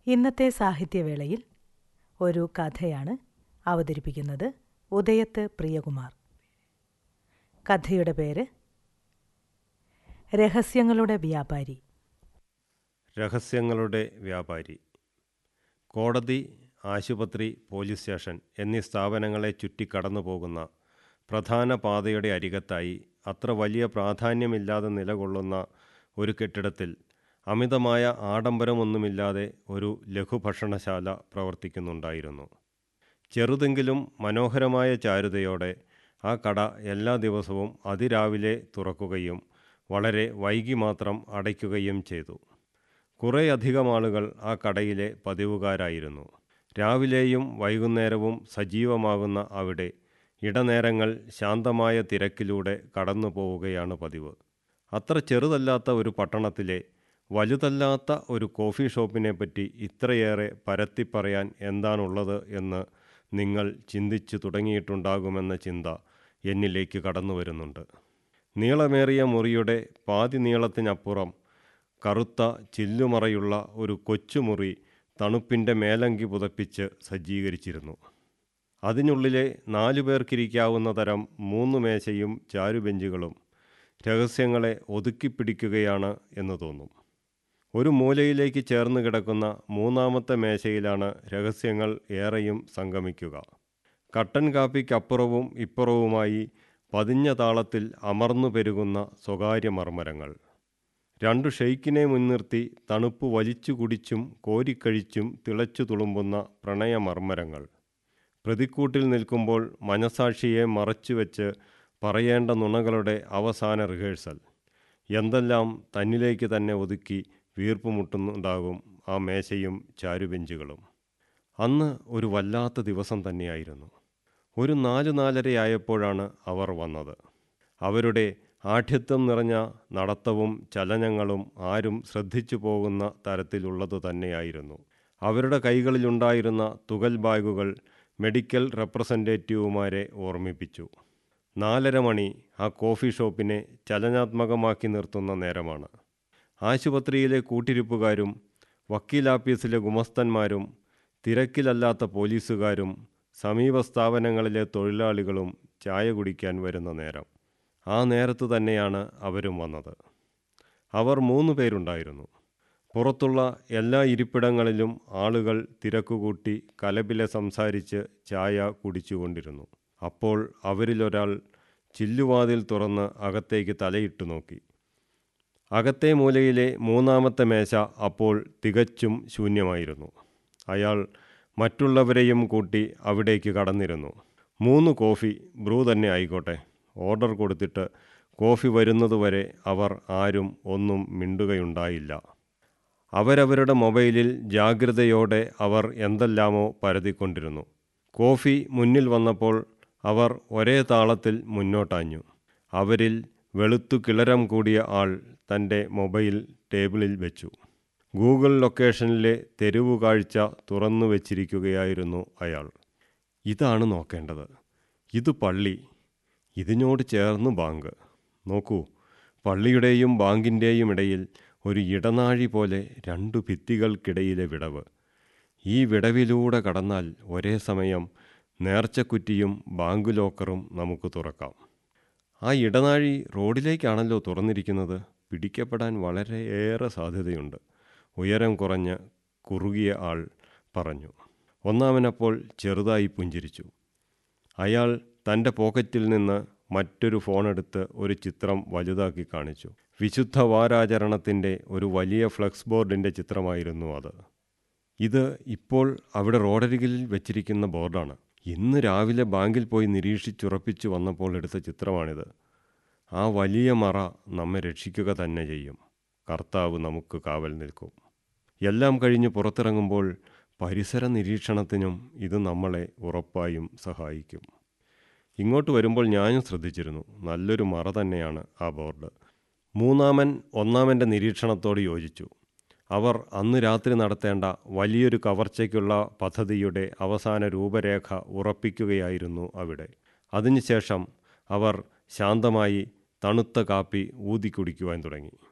ഇന്നത്തെ സാഹിത്യവേളയിൽ ഒരു കഥയാണ് അവതരിപ്പിക്കുന്നത് ഉദയത്ത് പ്രിയകുമാർ കഥയുടെ പേര് രഹസ്യങ്ങളുടെ വ്യാപാരി രഹസ്യങ്ങളുടെ വ്യാപാരി കോടതി ആശുപത്രി പോലീസ് സ്റ്റേഷൻ എന്നീ സ്ഥാപനങ്ങളെ ചുറ്റി കടന്നു പോകുന്ന പ്രധാന പാതയുടെ അരികത്തായി അത്ര വലിയ പ്രാധാന്യമില്ലാതെ നിലകൊള്ളുന്ന ഒരു കെട്ടിടത്തിൽ അമിതമായ ആഡംബരമൊന്നുമില്ലാതെ ഒരു ലഘുഭക്ഷണശാല പ്രവർത്തിക്കുന്നുണ്ടായിരുന്നു ചെറുതെങ്കിലും മനോഹരമായ ചാരുതയോടെ ആ കട എല്ലാ ദിവസവും അതിരാവിലെ തുറക്കുകയും വളരെ വൈകി മാത്രം അടയ്ക്കുകയും ചെയ്തു കുറേയധികം ആളുകൾ ആ കടയിലെ പതിവുകാരായിരുന്നു രാവിലെയും വൈകുന്നേരവും സജീവമാകുന്ന അവിടെ ഇടനേരങ്ങൾ ശാന്തമായ തിരക്കിലൂടെ കടന്നു പോവുകയാണ് പതിവ് അത്ര ചെറുതല്ലാത്ത ഒരു പട്ടണത്തിലെ വലുതല്ലാത്ത ഒരു കോഫി ഷോപ്പിനെപ്പറ്റി ഇത്രയേറെ പരത്തിപ്പറയാൻ എന്താണുള്ളത് എന്ന് നിങ്ങൾ ചിന്തിച്ചു തുടങ്ങിയിട്ടുണ്ടാകുമെന്ന ചിന്ത എന്നിലേക്ക് കടന്നു വരുന്നുണ്ട് നീളമേറിയ മുറിയുടെ പാതി നീളത്തിനപ്പുറം കറുത്ത ചില്ലുമറയുള്ള ഒരു കൊച്ചുമുറി തണുപ്പിൻ്റെ മേലങ്കി പുതപ്പിച്ച് സജ്ജീകരിച്ചിരുന്നു അതിനുള്ളിലെ നാലു പേർക്കിരിക്കാവുന്ന തരം മൂന്ന് മേശയും ചാരുബെഞ്ചുകളും രഹസ്യങ്ങളെ ഒതുക്കിപ്പിടിക്കുകയാണ് എന്ന് തോന്നും ഒരു മൂലയിലേക്ക് ചേർന്ന് കിടക്കുന്ന മൂന്നാമത്തെ മേശയിലാണ് രഹസ്യങ്ങൾ ഏറെയും സംഗമിക്കുക കട്ടൻ കാപ്പിക്കപ്പുറവും ഇപ്പുറവുമായി പതിഞ്ഞ താളത്തിൽ അമർന്നു പെരുകുന്ന സ്വകാര്യ മർമ്മരങ്ങൾ രണ്ടു ഷെയ്ക്കിനെ മുൻനിർത്തി തണുപ്പ് വലിച്ചു കുടിച്ചും കോരിക്കഴിച്ചും തിളച്ചു തുളുമ്പുന്ന പ്രണയമർമ്മരങ്ങൾ പ്രതിക്കൂട്ടിൽ നിൽക്കുമ്പോൾ മനസാക്ഷിയെ മറച്ചുവെച്ച് പറയേണ്ട നുണകളുടെ അവസാന റിഹേഴ്സൽ എന്തെല്ലാം തന്നിലേക്ക് തന്നെ ഒതുക്കി വീർപ്പുമുട്ടുന്നുണ്ടാകും ആ മേശയും ചാരുബെഞ്ചുകളും അന്ന് ഒരു വല്ലാത്ത ദിവസം തന്നെയായിരുന്നു ഒരു നാല് നാലരയായപ്പോഴാണ് അവർ വന്നത് അവരുടെ ആഠ്യത്വം നിറഞ്ഞ നടത്തവും ചലനങ്ങളും ആരും ശ്രദ്ധിച്ചു പോകുന്ന തരത്തിലുള്ളത് തന്നെയായിരുന്നു അവരുടെ കൈകളിലുണ്ടായിരുന്ന തുകൽ ബാഗുകൾ മെഡിക്കൽ റെപ്രസെൻറ്റേറ്റീവുമാരെ ഓർമ്മിപ്പിച്ചു നാലര മണി ആ കോഫി ഷോപ്പിനെ ചലനാത്മകമാക്കി നിർത്തുന്ന നേരമാണ് ആശുപത്രിയിലെ കൂട്ടിരിപ്പുകാരും വക്കീലാപ്പീസിലെ ഗുമസ്തന്മാരും തിരക്കിലല്ലാത്ത പോലീസുകാരും സമീപ സ്ഥാപനങ്ങളിലെ തൊഴിലാളികളും ചായ കുടിക്കാൻ വരുന്ന നേരം ആ നേരത്ത് തന്നെയാണ് അവരും വന്നത് അവർ മൂന്ന് പേരുണ്ടായിരുന്നു പുറത്തുള്ള എല്ലാ ഇരിപ്പിടങ്ങളിലും ആളുകൾ തിരക്കുകൂട്ടി കലപിലെ സംസാരിച്ച് ചായ കുടിച്ചുകൊണ്ടിരുന്നു അപ്പോൾ അവരിലൊരാൾ ചില്ലുവാതിൽ തുറന്ന് അകത്തേക്ക് തലയിട്ടു നോക്കി അകത്തെ മൂലയിലെ മൂന്നാമത്തെ മേശ അപ്പോൾ തികച്ചും ശൂന്യമായിരുന്നു അയാൾ മറ്റുള്ളവരെയും കൂട്ടി അവിടേക്ക് കടന്നിരുന്നു മൂന്ന് കോഫി ബ്രൂ തന്നെ ആയിക്കോട്ടെ ഓർഡർ കൊടുത്തിട്ട് കോഫി വരുന്നതുവരെ അവർ ആരും ഒന്നും മിണ്ടുകയുണ്ടായില്ല അവരവരുടെ മൊബൈലിൽ ജാഗ്രതയോടെ അവർ എന്തെല്ലാമോ പരതിക്കൊണ്ടിരുന്നു കോഫി മുന്നിൽ വന്നപ്പോൾ അവർ ഒരേ താളത്തിൽ മുന്നോട്ടാഞ്ഞു അവരിൽ വെളുത്തു കിളരം കൂടിയ ആൾ തൻ്റെ മൊബൈൽ ടേബിളിൽ വെച്ചു ഗൂഗിൾ ലൊക്കേഷനിലെ തെരുവു കാഴ്ച തുറന്നു വച്ചിരിക്കുകയായിരുന്നു അയാൾ ഇതാണ് നോക്കേണ്ടത് ഇത് പള്ളി ഇതിനോട് ചേർന്ന് ബാങ്ക് നോക്കൂ പള്ളിയുടെയും ബാങ്കിൻ്റെയും ഇടയിൽ ഒരു ഇടനാഴി പോലെ രണ്ടു ഭിത്തികൾക്കിടയിലെ വിടവ് ഈ വിടവിലൂടെ കടന്നാൽ ഒരേ സമയം നേർച്ചക്കുറ്റിയും ബാങ്ക് ലോക്കറും നമുക്ക് തുറക്കാം ആ ഇടനാഴി റോഡിലേക്കാണല്ലോ തുറന്നിരിക്കുന്നത് പിടിക്കപ്പെടാൻ വളരെയേറെ സാധ്യതയുണ്ട് ഉയരം കുറഞ്ഞ് കുറുകിയ ആൾ പറഞ്ഞു ഒന്നാമനപ്പോൾ ചെറുതായി പുഞ്ചിരിച്ചു അയാൾ തൻ്റെ പോക്കറ്റിൽ നിന്ന് മറ്റൊരു ഫോണെടുത്ത് ഒരു ചിത്രം വലുതാക്കി കാണിച്ചു വിശുദ്ധ വാരാചരണത്തിൻ്റെ ഒരു വലിയ ഫ്ലക്സ് ബോർഡിൻ്റെ ചിത്രമായിരുന്നു അത് ഇത് ഇപ്പോൾ അവിടെ റോഡരികിൽ വെച്ചിരിക്കുന്ന ബോർഡാണ് ഇന്ന് രാവിലെ ബാങ്കിൽ പോയി നിരീക്ഷിച്ചുറപ്പിച്ചു വന്നപ്പോൾ എടുത്ത ചിത്രമാണിത് ആ വലിയ മറ നമ്മെ രക്ഷിക്കുക തന്നെ ചെയ്യും കർത്താവ് നമുക്ക് കാവൽ നിൽക്കും എല്ലാം കഴിഞ്ഞ് പുറത്തിറങ്ങുമ്പോൾ പരിസര നിരീക്ഷണത്തിനും ഇത് നമ്മളെ ഉറപ്പായും സഹായിക്കും ഇങ്ങോട്ട് വരുമ്പോൾ ഞാനും ശ്രദ്ധിച്ചിരുന്നു നല്ലൊരു മറ തന്നെയാണ് ആ ബോർഡ് മൂന്നാമൻ ഒന്നാമൻ്റെ നിരീക്ഷണത്തോട് യോജിച്ചു അവർ അന്ന് രാത്രി നടത്തേണ്ട വലിയൊരു കവർച്ചയ്ക്കുള്ള പദ്ധതിയുടെ അവസാന രൂപരേഖ ഉറപ്പിക്കുകയായിരുന്നു അവിടെ അതിനുശേഷം അവർ ശാന്തമായി തണുത്ത കാപ്പി ഊതി കുടിക്കുവാൻ തുടങ്ങി